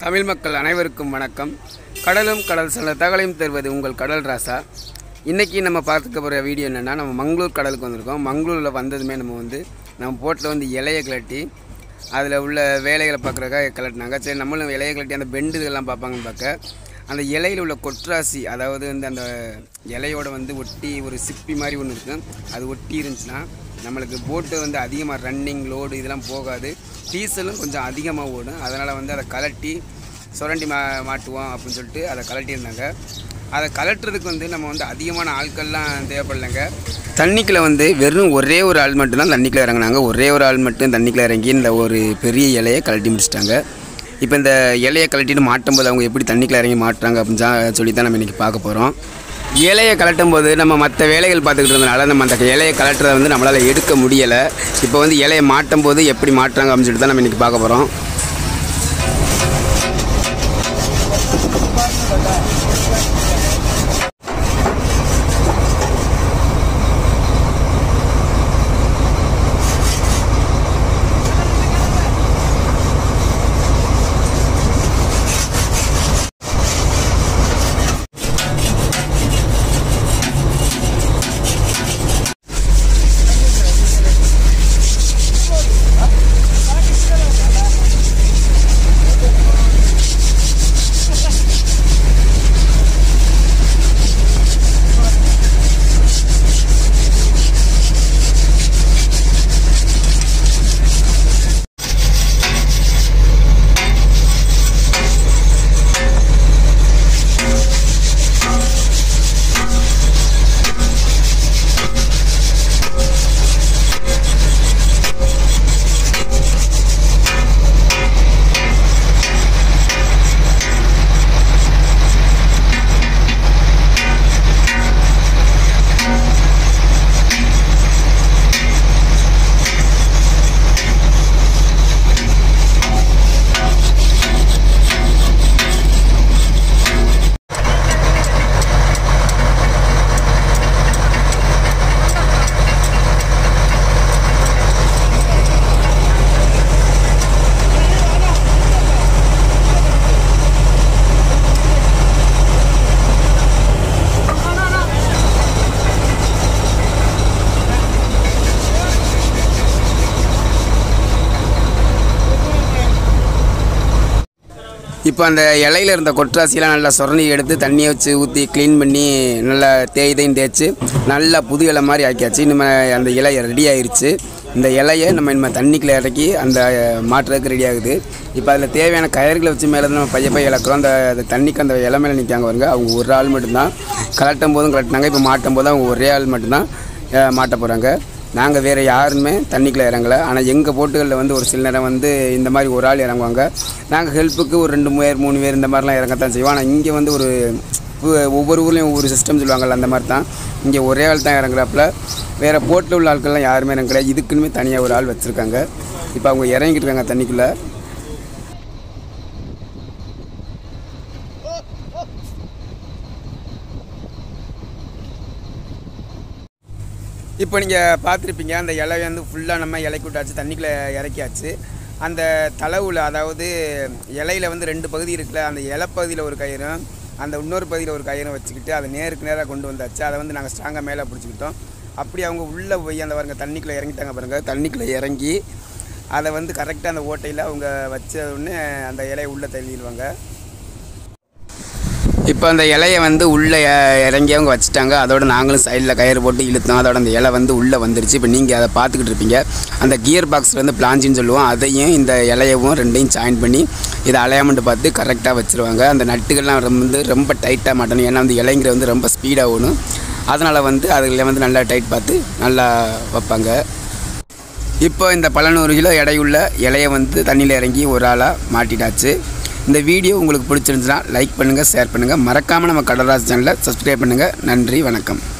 தமிழ் மக்கள் அனைவருக்கும் வணக்கம் கடலும் கடல் சில தகவலையும் தருவது உங்கள் கடல் ராசா இன்றைக்கி நம்ம பார்த்துக்க போகிற வீடியோ என்னென்னா நம்ம மங்களூர் கடலுக்கு வந்திருக்கோம் மங்களூரில் வந்ததுமே நம்ம வந்து நம்ம போட்டில் வந்து இலையை கிளட்டி அதில் உள்ள வேலைகளை பார்க்குறக்காக கிளட்டினாங்க சரி நம்மளும் இலையை கிளட்டி அந்த பெண்டு இதெல்லாம் பார்ப்பாங்கன்னு பார்க்க அந்த இலையில் உள்ள கொட்ராசி அதாவது வந்து அந்த இலையோட வந்து ஒட்டி ஒரு சிப்பி மாதிரி ஒன்று இருக்கும் அது ஒட்டி இருந்துச்சுன்னா நம்மளுக்கு போட்டு வந்து அதிகமாக ரன்னிங் லோடு இதெல்லாம் போகாது டீசலும் கொஞ்சம் அதிகமாக ஓடும் அதனால் வந்து அதை கலட்டி சுரண்டி மா மாட்டுவோம் அப்படின்னு சொல்லிட்டு அதை கலட்டியிருந்தாங்க அதை கலட்டுறதுக்கு வந்து நம்ம வந்து அதிகமான ஆட்கள்லாம் தேவைப்படலைங்க தண்ணிக்குள்ளே வந்து வெறும் ஒரே ஒரு ஆள் மட்டும்தான் தண்ணிக்குள்ளே இறங்குனாங்க ஒரே ஒரு ஆள் மட்டும் தண்ணிக்குள்ளே இறங்கி இந்த ஒரு பெரிய இலையை கழட்டி முடிச்சிட்டாங்க இப்போ இந்த இலையை கழட்டிட்டு மாட்டும் போது அவங்க எப்படி தண்ணிக்குள்ள இறங்கி மாட்டுறாங்க அப்படின்னு சா- சொல்லி தான் நம்ம இன்றைக்கி பார்க்க போகிறோம் இலையை கலட்டும் போது நம்ம மற்ற வேலைகள் பார்த்துக்கிட்டு இருந்தனால நம்ம அந்த இலையை கலட்டுறதை வந்து நம்மளால் எடுக்க முடியலை இப்போ வந்து இலையை மாட்டும் போது எப்படி மாட்டுறாங்க அப்படின்னு சொல்லிட்டு தான் நம்ம இன்றைக்கி பார்க்க போகிறோம் இப்போ அந்த இலையில இருந்த கொட்ராசியெல்லாம் நல்லா சுரண்டி எடுத்து தண்ணியை வச்சு ஊற்றி க்ளீன் பண்ணி நல்லா தேய்தையும் தேய்ச்சி நல்லா புது இலை மாதிரி ஆக்கியாச்சு இனிமே அந்த இலை ரெடி ஆயிருச்சு இந்த இலையை நம்ம இனிமேல் தண்ணிக்குள்ளே இறக்கி அந்த மாட்டுறதுக்கு ரெடி ஆகுது இப்போ அதில் தேவையான கயிறுகளை வச்சு மேலே நம்ம பைய பைய இழக்கிறோம் அந்த அந்த தண்ணிக்கு அந்த இலை மேலே நிற்காங்க வருங்க அவங்க ஒரு ஆள் மட்டும்தான் கலட்டும் போதும் கலட்டினாங்க இப்போ மாட்டும் போது அவங்க ஒரே ஆள் மட்டும்தான் அஹ், மாட்ட போகிறாங்க நாங்கள் வேறு யாருமே தண்ணிக்குள்ளே இறங்கலை ஆனால் எங்கள் போட்டுகளில் வந்து ஒரு சில நேரம் வந்து இந்த மாதிரி ஒரு ஆள் இறங்குவாங்க நாங்கள் ஹெல்ப்புக்கு ஒரு ரெண்டு பேர் மூணு பேர் இந்த மாதிரிலாம் இறங்கத்தான் செய்வோம் ஆனால் இங்கே வந்து ஒரு பு- ஒவ்வொரு ஊர்லேயும் ஒவ்வொரு சிஸ்டம் சொல்லுவாங்கல்ல அந்த மாதிரி தான் இங்கே ஒரே ஆள் தான் இறங்குறாப்புல வேறு போட்டில் உள்ள ஆட்கள்லாம் யாருமே இறங்கல இதுக்குன்னு தனியாக ஒரு ஆள் வச்சுருக்காங்க இப்போ அவங்க இறங்கிட்டு இருக்காங்க தண்ணிக்குள்ளே இப்போ நீங்கள் பார்த்துருப்பீங்க அந்த இலை வந்து ஃபுல்லாக நம்ம இலைக்கு விட்டாச்சு தண்ணிக்குள்ளே இறக்கியாச்சு அந்த தளவுல அதாவது இலையில வந்து ரெண்டு பகுதி இருக்குல்ல அந்த இலை பகுதியில் ஒரு கயிறும் அந்த இன்னொரு பகுதியில் ஒரு கயிறும் வச்சுக்கிட்டு அதை நேருக்கு நேராக கொண்டு வந்தாச்சு அதை வந்து நாங்கள் ஸ்ட்ராங்காக மேலே பிடிச்சிக்கிட்டோம் அப்படி அவங்க உள்ளே போய் அந்த பாருங்க தண்ணிக்குள்ளே இறங்கிட்டாங்க பாருங்க தண்ணிக்குள்ளே இறங்கி அதை வந்து கரெக்டாக அந்த ஓட்டையில் அவங்க வச்ச உடனே அந்த இலையை உள்ளே தள்ளிடுவாங்க இப்போ அந்த இலையை வந்து உள்ளே இறங்கி அவங்க வச்சுட்டாங்க அதோட நாங்களும் சைடில் கயிறு போட்டு இழுத்தோம் அதோட அந்த இலை வந்து உள்ளே வந்துருச்சு இப்போ நீங்கள் அதை பார்த்துக்கிட்டு இருப்பீங்க அந்த கியர் பாக்ஸ் வந்து பிளாஞ்சின்னு சொல்லுவோம் அதையும் இந்த இலையவும் ரெண்டையும் ஜாயின் பண்ணி இதை அலையாமட்டு பார்த்து கரெக்டாக வச்சுருவாங்க அந்த நட்டுகள்லாம் ரொம்ப வந்து ரொம்ப டைட்டாக மாட்டணும் ஏன்னா அந்த இலைங்கிற வந்து ரொம்ப ஸ்பீடாக ஓடும் அதனால் வந்து அதில் வந்து நல்லா டைட் பார்த்து நல்லா வைப்பாங்க இப்போ இந்த பலநூறு கிலோ எடையுள்ள இலையை வந்து தண்ணியில் இறங்கி ஒரு ஆளாக மாட்டிட்டாச்சு இந்த வீடியோ உங்களுக்கு பிடிச்சிருந்துச்சுன்னா லைக் பண்ணுங்கள் ஷேர் பண்ணுங்கள் மறக்காமல் நம்ம கடல்ராஜ் சேனலை சப்ஸ்கிரைப் பண்ணுங்கள் நன்றி வணக்கம்